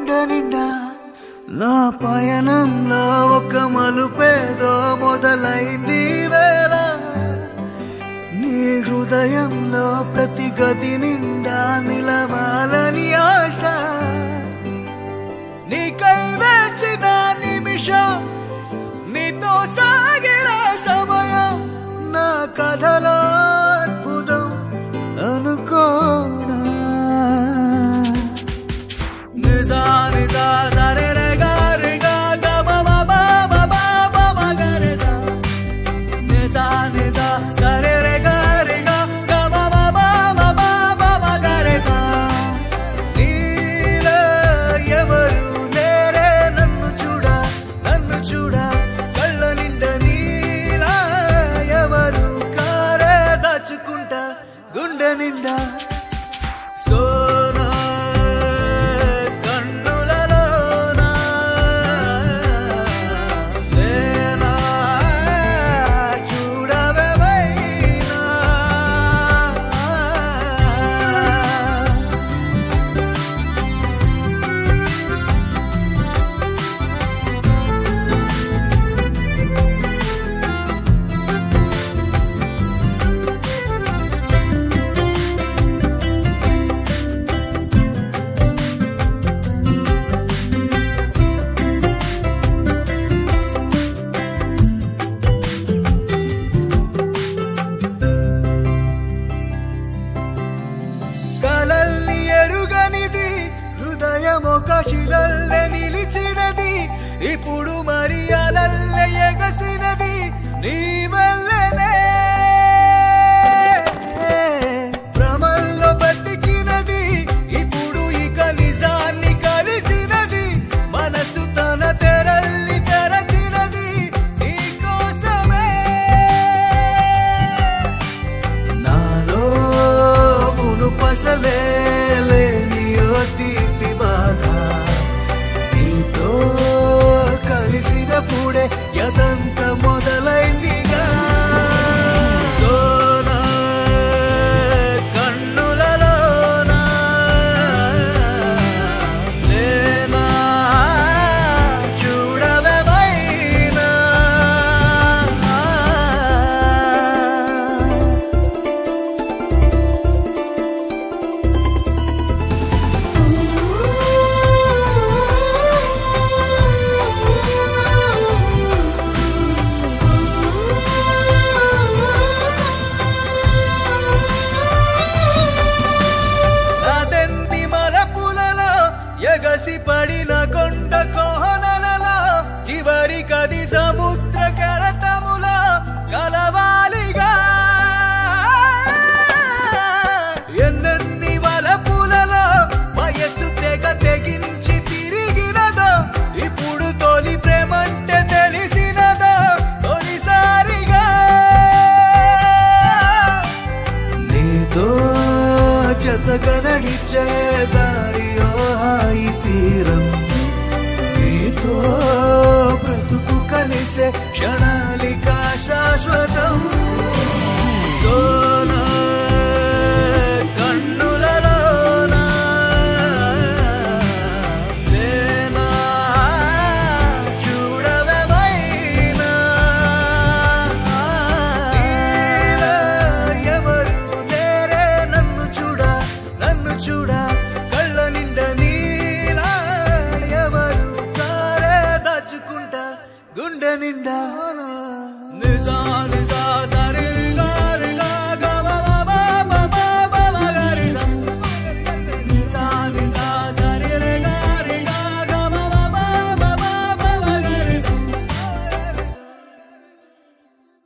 గుండె నిండా నా పయనంలో ఒక మలుపేదో మొదలైంది వేళ నీ హృదయంలో ప్రతి గది నిండా నిలవాలని ఆశ నీకై వేచిన నిమిషం నీతో సాగిన సమయం నా కథలో అద్భుతం అనుకోనా నిజా నిజా సరే రే గా రే గా గా బా బా బా బా బా బా బా గా రే సా. నిజా నిజా సరే రే గా రే గా గా బా బా బా బా బా బా బా గా రే సా. నీలో ఎవరు లేరే నన్ను చూడ నన్ను చూడ కళ్ళ నిండా నీలా ఎవరు కారే దాచుకుంటా గుండె నిండా సోనా కన్నులలోనా లేనా చూడవైనా కలల్ని ఎరుగనిది హృదయం ఒక శిలల్లె నిలిచినది ఇప్పుడు మరి అలల్లె ఎగసినది నీ వల్లనే భ్రమల్లో బతికినది ఇప్పుడు ఇక నిజాన్ని కలిసినది మనసు తన తెరల్ని తెరచినది నీ కోసమే నాలో మునుపసలే లేని ఓ తీపి బాధ నీతో కలిసినప్పుడే యదంత మొదలైందిగా సోనా కన్నులలోనా లేనా చూడవైనా అదెన్ని మలపులలో ఎగసి పడిన కొండ కోహనలలో చివరి కది సముద్ర కెరటములో కలవాలిగా ఎన్నెన్ని వలపులలో వయస్సు తెగ తెగించి తిరిగినదో ఇప్పుడు తొలి ప్రేమంటే తెలిసినదో తొలిసారిగా నీతో జతగా నడిచే దారియో హాయి తీరం నీతో బ్రతుకు కలిసే క్షణాలిక శాశ్వతం